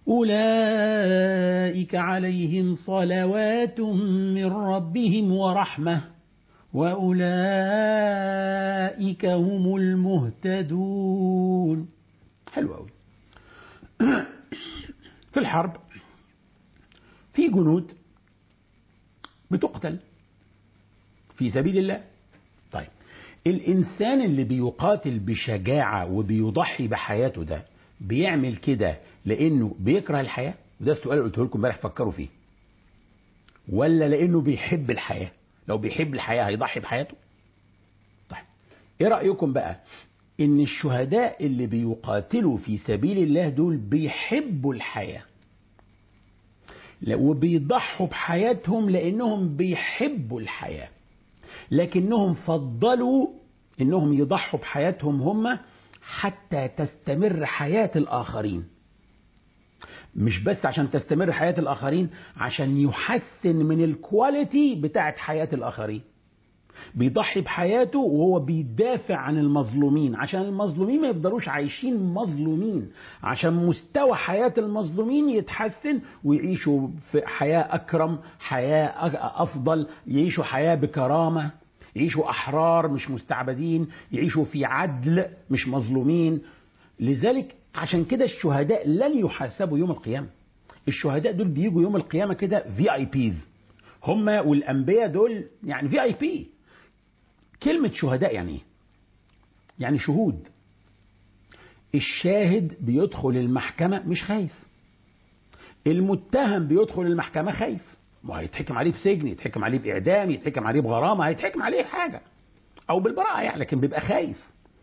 أولئك عليهم صلوات من ربهم ورحمة وأولئك هم المهتدون حلو قوي في الحرب في جنود بتقتل في سبيل الله طيب الإنسان اللي بيقاتل بشجاعة وبيضحي بحياته ده بيعمل كده لأنه بيكره الحياة وده السؤال اللي قلته لكم امبارح فكروا فيه ولا لأنه بيحب الحياة لو بيحب الحياة هيضحي بحياته طيب ايه رأيكم بقى ان الشهداء اللي بيقاتلوا في سبيل الله دول بيحبوا الحياة وبيضحوا بحياتهم لانهم بيحبوا الحياة لكنهم فضلوا انهم يضحوا بحياتهم هم حتى تستمر حياة الاخرين مش بس عشان تستمر حياة الآخرين عشان يحسن من الكواليتي بتاعت حياة الآخرين بيضحي بحياته وهو بيدافع عن المظلومين عشان المظلومين ما يفضلوش عايشين مظلومين عشان مستوى حياة المظلومين يتحسن ويعيشوا في حياة أكرم حياة أفضل يعيشوا حياة بكرامة يعيشوا أحرار مش مستعبدين يعيشوا في عدل مش مظلومين لذلك عشان كده الشهداء لن يحاسبوا يوم القيامة الشهداء دول بيجوا يوم القيامة كده في اي بيز هم والانبياء دول يعني في اي بي كلمة شهداء يعني ايه يعني شهود الشاهد بيدخل المحكمة مش خايف المتهم بيدخل المحكمة خايف ما هيتحكم عليه بسجن يتحكم عليه بإعدام يتحكم عليه بغرامة هيتحكم عليه بحاجة أو بالبراءة يعني لكن بيبقى خايف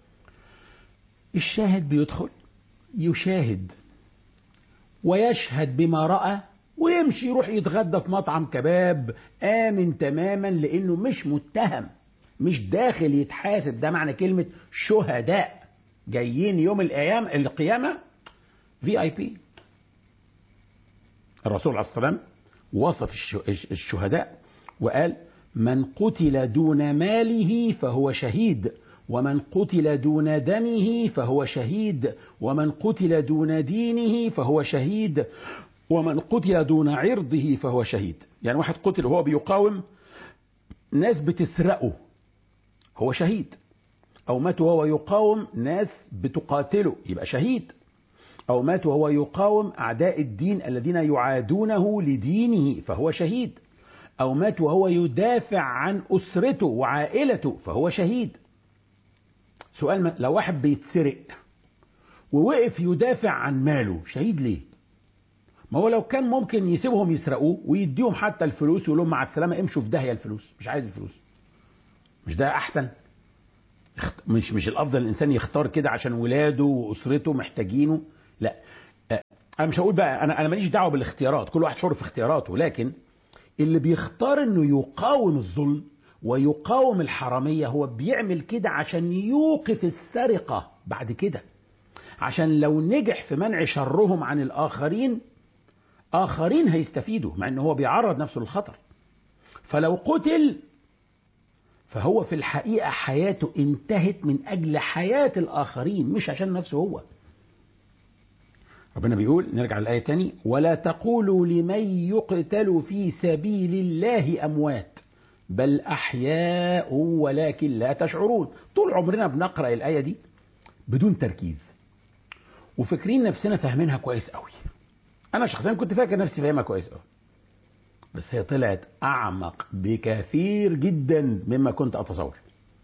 الشاهد بيدخل يشاهد ويشهد بما رأى ويمشي يروح يتغدى في مطعم كباب آمن تماما لأنه مش متهم مش داخل يتحاسب ده معنى كلمة شهداء جايين يوم الأيام القيامة في اي بي الرسول عليه الصلاة والسلام وصف الشهداء وقال من قتل دون ماله فهو شهيد ومن قتل دون دمه فهو شهيد ومن قتل دون دينه فهو شهيد ومن قتل دون عرضه فهو شهيد يعني واحد قتل وهو بيقاوم ناس بتسرقه هو شهيد أو مات وهو يقاوم ناس بتقاتله يبقى شهيد أو مات وهو يقاوم أعداء الدين الذين يعادونه لدينه فهو شهيد أو مات وهو يدافع عن أسرته وعائلته فهو شهيد سؤال لو واحد بيتسرق ووقف يدافع عن ماله شهيد ليه ما هو لو كان ممكن يسيبهم يسرقوه ويديهم حتى الفلوس ويقول لهم مع السلامه امشوا في داهيه الفلوس مش عايز الفلوس مش ده احسن مش مش الافضل الانسان يختار كده عشان ولاده واسرته محتاجينه لا انا مش هقول بقى انا انا ماليش دعوه بالاختيارات كل واحد حر في اختياراته لكن اللي بيختار انه يقاوم الظلم ويقاوم الحراميه هو بيعمل كده عشان يوقف السرقه بعد كده عشان لو نجح في منع شرهم عن الاخرين اخرين هيستفيدوا مع ان هو بيعرض نفسه للخطر فلو قتل فهو في الحقيقه حياته انتهت من اجل حياه الاخرين مش عشان نفسه هو ربنا بيقول نرجع للآية تاني ولا تقولوا لمن يقتل في سبيل الله أموات بل أحياء ولكن لا تشعرون طول عمرنا بنقرأ الآية دي بدون تركيز وفاكرين نفسنا فاهمينها كويس قوي أنا شخصيا كنت فاكر نفسي فاهمها كويس قوي بس هي طلعت أعمق بكثير جدا مما كنت أتصور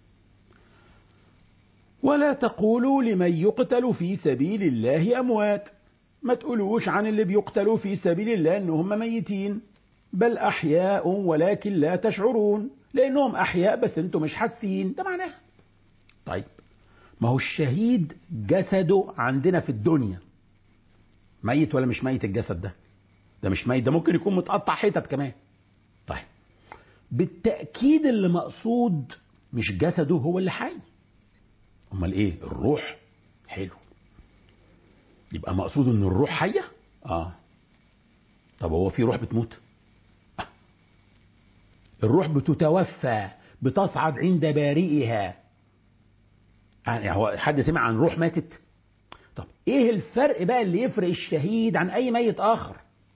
ولا تقولوا لمن يقتل في سبيل الله أموات ما تقولوش عن اللي بيقتلوا في سبيل الله ان هم ميتين بل احياء ولكن لا تشعرون لانهم احياء بس انتم مش حاسين ده معناها طيب ما هو الشهيد جسده عندنا في الدنيا ميت ولا مش ميت الجسد ده ده مش ميت ده ممكن يكون متقطع حتت كمان طيب بالتاكيد اللي مقصود مش جسده هو اللي حي امال ايه الروح حلو يبقى مقصود ان الروح حيه اه طب هو في روح بتموت آه. الروح بتتوفى بتصعد عند بارئها يعني هو حد سمع عن روح ماتت طب ايه الفرق بقى اللي يفرق الشهيد عن اي ميت اخر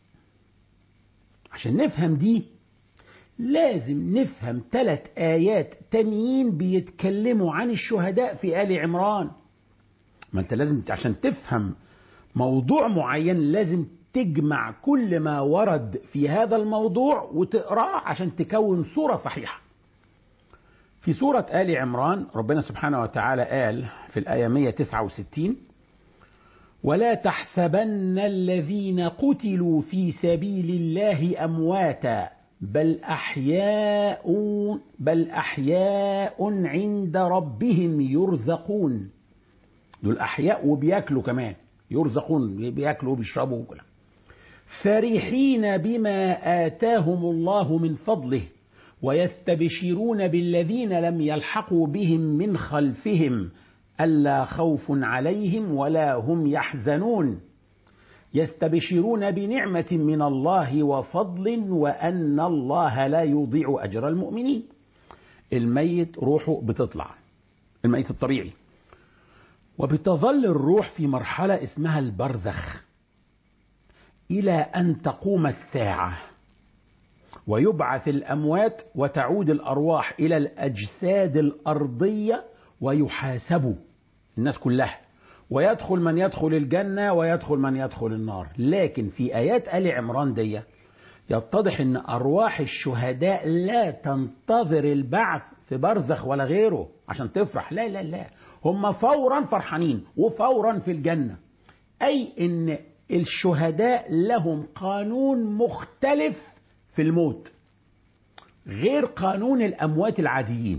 عشان نفهم دي لازم نفهم ثلاث آيات تانيين بيتكلموا عن الشهداء في آل عمران ما انت لازم عشان تفهم موضوع معين لازم تجمع كل ما ورد في هذا الموضوع وتقراه عشان تكون صورة صحيحة في سورة آل عمران ربنا سبحانه وتعالى قال في الآية 169 ولا تحسبن الذين قتلوا في سبيل الله أمواتا بل أحياء بل أحياء عند ربهم يرزقون دول أحياء وبياكلوا كمان يرزقون بياكلوا وبيشربوا وكلا فرحين بما آتاهم الله من فضله ويستبشرون بالذين لم يلحقوا بهم من خلفهم ألا خوف عليهم ولا هم يحزنون يستبشرون بنعمة من الله وفضل وأن الله لا يضيع أجر المؤمنين الميت روحه بتطلع الميت الطبيعي وبتظل الروح في مرحلة اسمها البرزخ إلى أن تقوم الساعة ويبعث الأموات وتعود الأرواح إلى الأجساد الأرضية ويحاسبوا الناس كلها ويدخل من يدخل الجنة ويدخل من يدخل النار لكن في آيات آل عمران دي يتضح أن أرواح الشهداء لا تنتظر البعث في برزخ ولا غيره عشان تفرح لا لا لا هم فورا فرحانين وفورا في الجنة أي أن الشهداء لهم قانون مختلف في الموت غير قانون الأموات العاديين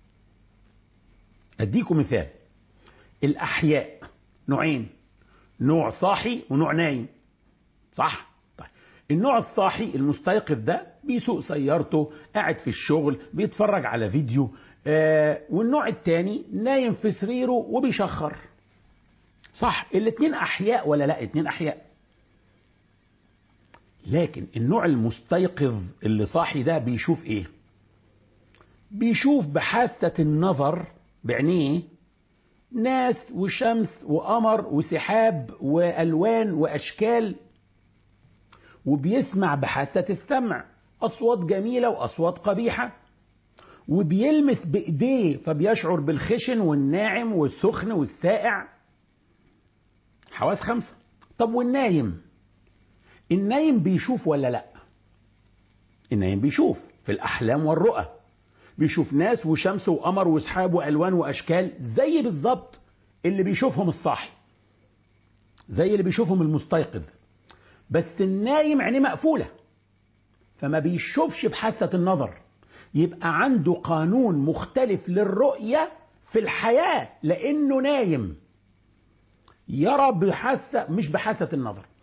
أديكم مثال الأحياء نوعين نوع صاحي ونوع نايم صح طيب النوع الصاحي المستيقظ ده بيسوق سيارته قاعد في الشغل بيتفرج على فيديو آه والنوع التاني نايم في سريره وبيشخر صح الاتنين أحياء ولا لا اتنين أحياء لكن النوع المستيقظ اللي صاحي ده بيشوف ايه بيشوف بحاسة النظر بعينيه ناس وشمس وقمر وسحاب والوان واشكال وبيسمع بحاسة السمع اصوات جميلة واصوات قبيحة وبيلمس بايديه فبيشعر بالخشن والناعم والسخن والسائع حواس خمسة طب والنايم النايم بيشوف ولا لا النايم بيشوف في الأحلام والرؤى بيشوف ناس وشمس وقمر وسحاب وألوان وأشكال زي بالظبط اللي بيشوفهم الصاحي زي اللي بيشوفهم المستيقظ بس النايم عينيه مقفولة فما بيشوفش بحاسة النظر يبقى عنده قانون مختلف للرؤية في الحياة لأنه نايم يرى بحاسة مش بحاسة النظر